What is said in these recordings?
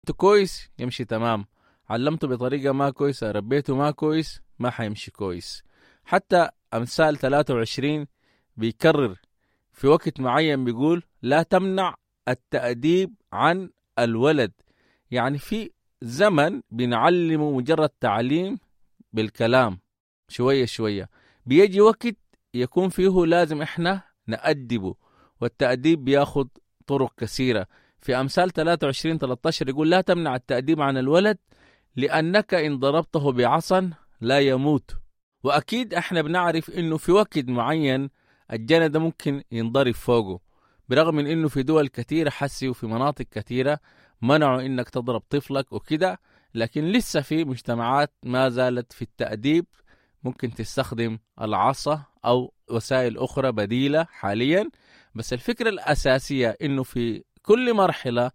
علمته كويس يمشي تمام علمته بطريقة ما كويسة ربيته ما كويس ما حيمشي كويس حتى أمثال 23 بيكرر في وقت معين بيقول لا تمنع التأديب عن الولد يعني في زمن بنعلمه مجرد تعليم بالكلام شوية شوية بيجي وقت يكون فيه لازم احنا نأدبه والتأديب بياخد طرق كثيرة في أمثال 23 13 يقول لا تمنع التأديب عن الولد لأنك إن ضربته بعصا لا يموت وأكيد احنا بنعرف إنه في وقت معين الجنة ممكن ينضرب فوقه برغم من إنه في دول كثيرة حسي وفي مناطق كثيرة منعوا إنك تضرب طفلك وكده لكن لسه في مجتمعات ما زالت في التأديب ممكن تستخدم العصا أو وسائل أخرى بديلة حاليا بس الفكرة الأساسية إنه في كل مرحلة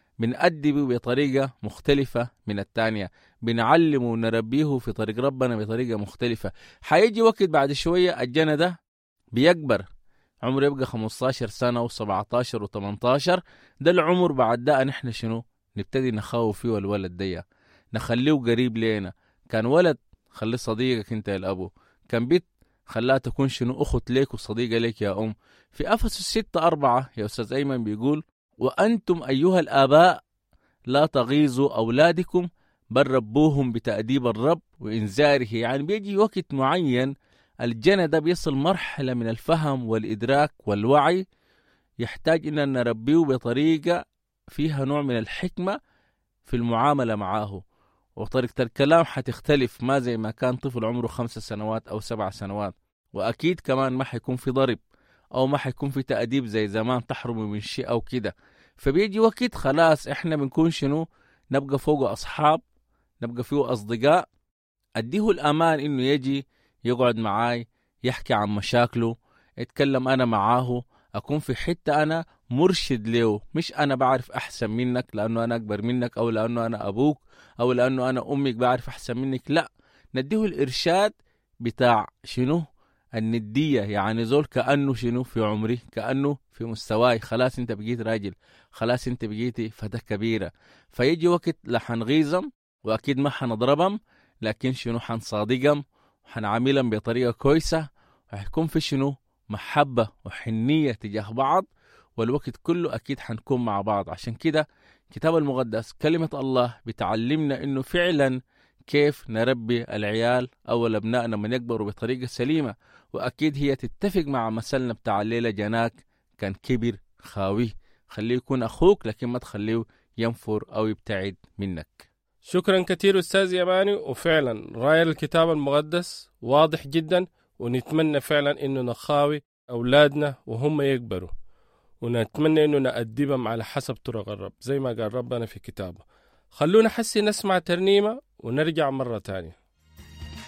بنأدبه بطريقة مختلفة من الثانية بنعلمه ونربيه في طريق ربنا بطريقة مختلفة حيجي وقت بعد شوية الجنة ده بيكبر عمره يبقى 15 سنة و17 و18 ده العمر بعد ده نحن شنو نبتدي نخاوف فيه الولد دي نخليه قريب لينا كان ولد خليه صديقك انت يا الابو كان بيت خلاها تكون شنو اخت ليك وصديقه ليك يا ام في افسس 6 4 يا استاذ ايمن بيقول وانتم ايها الاباء لا تغيظوا اولادكم بل ربوهم بتاديب الرب وانذاره يعني بيجي وقت معين الجنة ده بيصل مرحلة من الفهم والإدراك والوعي يحتاج إن نربيه بطريقة فيها نوع من الحكمة في المعاملة معاه وطريقة الكلام حتختلف ما زي ما كان طفل عمره خمس سنوات أو سبع سنوات وأكيد كمان ما حيكون في ضرب أو ما حيكون في تأديب زي زمان تحرم من شيء أو كده فبيجي وقت خلاص إحنا بنكون شنو نبقى فوقه أصحاب نبقى فيه أصدقاء أديه الأمان إنه يجي يقعد معاي يحكي عن مشاكله يتكلم أنا معاه أكون في حتة أنا مرشد له مش أنا بعرف أحسن منك لأنه أنا أكبر منك أو لأنه أنا أبوك أو لأنه أنا أمك بعرف أحسن منك لا نديه الإرشاد بتاع شنو الندية يعني زول كأنه شنو في عمري كأنه في مستواي خلاص انت بقيت راجل خلاص انت بقيتي فتاة كبيرة فيجي وقت لا حنغيظم وأكيد ما حنضربهم لكن شنو حنصادقهم وحنعاملهم بطريقة كويسة وحيكون في شنو محبة وحنية تجاه بعض والوقت كله أكيد حنكون مع بعض عشان كده كتاب المقدس كلمة الله بتعلمنا إنه فعلا كيف نربي العيال أو أبنائنا من يكبروا بطريقة سليمة وأكيد هي تتفق مع مثلنا بتاع الليلة جناك كان كبر خاوي خليه يكون أخوك لكن ما تخليه ينفر أو يبتعد منك شكرا كثير أستاذ يماني وفعلا راية الكتاب المقدس واضح جدا ونتمنى فعلا إنه نخاوي أولادنا وهم يكبروا ونتمنى إنه نأدبهم على حسب طرق الرب زي ما قال ربنا في كتابه خلونا حسي نسمع ترنيمة ونرجع مرة تانية